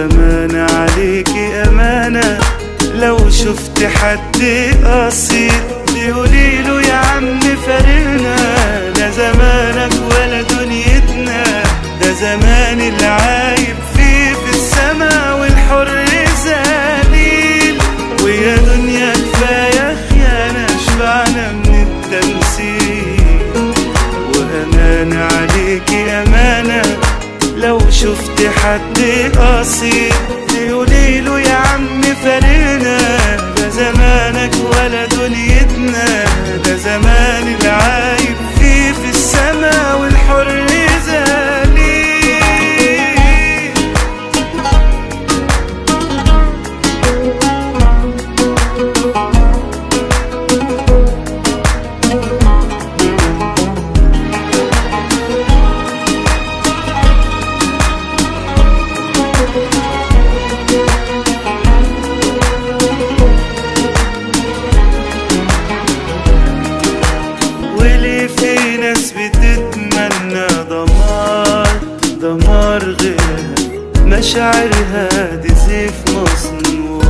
وأمانة عليكي أمانة لو شفت حد قصير تقوليله يا عم فارقنا لا زمانك ولا دنيتنا ده زمان العايب فيه في السما والحر ذليل ويا دنيا كفاية خيانة شبعنا من التمثيل وأمانة عليكي أمانة لو شفت حد قصير تقوليله يا عم فارقنا ده زمانك ولا دنيتنا ده زمان العايب فيه في السما والحر ذليل وليه في ناس بتتمنى دمار دمار غيرها مشاعرها دي سيف مصنوع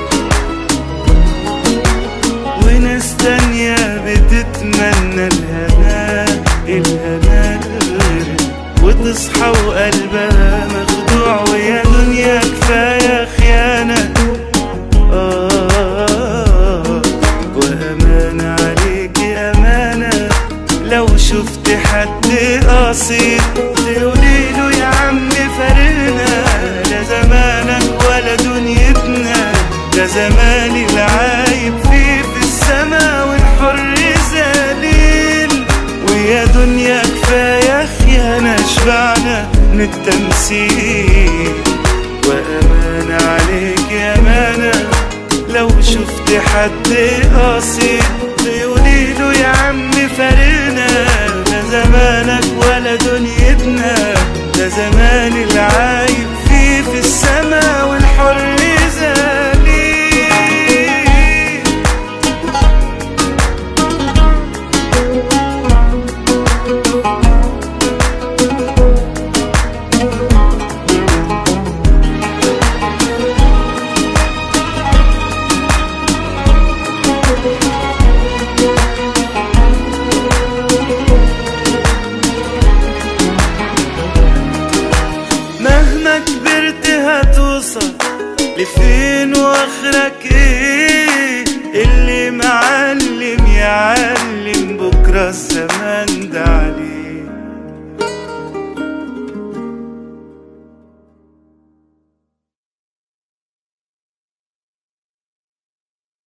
وناس تانية بتتمنى الهنا الهنا غيرها وتصحى وقلبها مخدوع ويا دنيا كفاية خيانة آه وأمانة عليكي أمانة لو شفت حد قصير تقوليله يا عم فارقنا لا زمانك ولا دنيتنا ده زمان العايب فيه في السما والحر ذليل ويا دنيا كفاية خيانة شبعنا من التمثيل وأمانة عليك يا أمانة لو شفت حد قصير تقوليله يا عم فارقنا لا زمانك ولا دنيتنا ده زمان العايب فيه في السما والحر ذليل مهما كبرت هتوصل لفين واخرك ايه اللي معلم يعلم بكره الزمان ده عليه